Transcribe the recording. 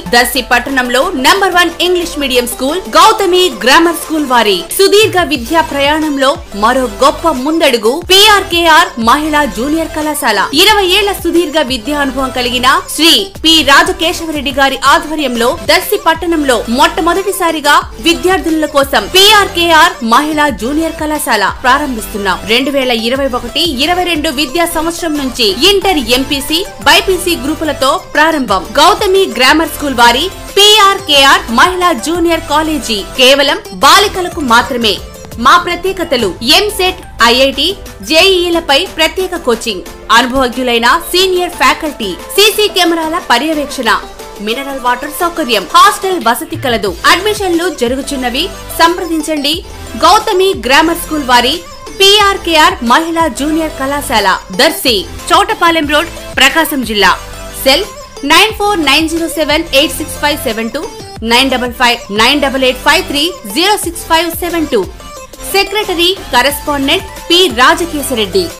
దర్శి పట్టణంలో number one English medium school Gautami grammar school వారి సుదీర్ఘ విద్యా ప్రయాణంలో మరో గొప్ప ముందడుగు పిఆర్కేఆర్ మహిళా జూనియర్ కళాశాల ఇరవై ఏళ్ల సుదీర్ఘ విద్యా అనుభవం కలిగిన శ్రీ పి రాజకేశవరెడ్డి గారి ఆధ్వర్యంలో దర్శి పట్టణంలో మొట్టమొదటిసారిగా విద్యార్థుల కోసం పిఆర్కేఆర్ మహిళా జూనియర్ కళాశాల ప్రారంభిస్తున్నాం రెండు వేల ఇరవై ఒకటి ఇరవై రెండు విద్యా సంవత్సరం నుంచి ఇంటర్ ఎంపీసీ బైపీసీ గ్రూపులతో ప్రారంభం గౌతమి గ్రామర్ స్కూల్ వారి పిఆర్కేఆర్ మహిళా జూనియర్ కాలేజీ కేవలం బాలికలకు మాత్రమే మా ప్రత్యేకతలు ఎంసెట్ ఐఐటి జేఈలపై ప్రత్యేక కోచింగ్ అనుభవజ్ఞులైన సీనియర్ ఫ్యాకల్టీ సీసీ కెమెరాల పర్యవేక్షణ మినరల్ వాటర్ సౌకర్యం హాస్టల్ వసతి కలదు అడ్మిషన్లు జరుగుచున్నవి సంప్రదించండి గౌతమి గ్రామర్ స్కూల్ వారి పిఆర్కేఆర్ మహిళా జూనియర్ కళాశాల దర్శి చౌటపాలెం రోడ్ ప్రకాశం జిల్లా cell nine four nine zero seven eight six five seven two nine double five nine double eight five three zero six five seven two secretary correspondent P రాజకేశరెడ్డి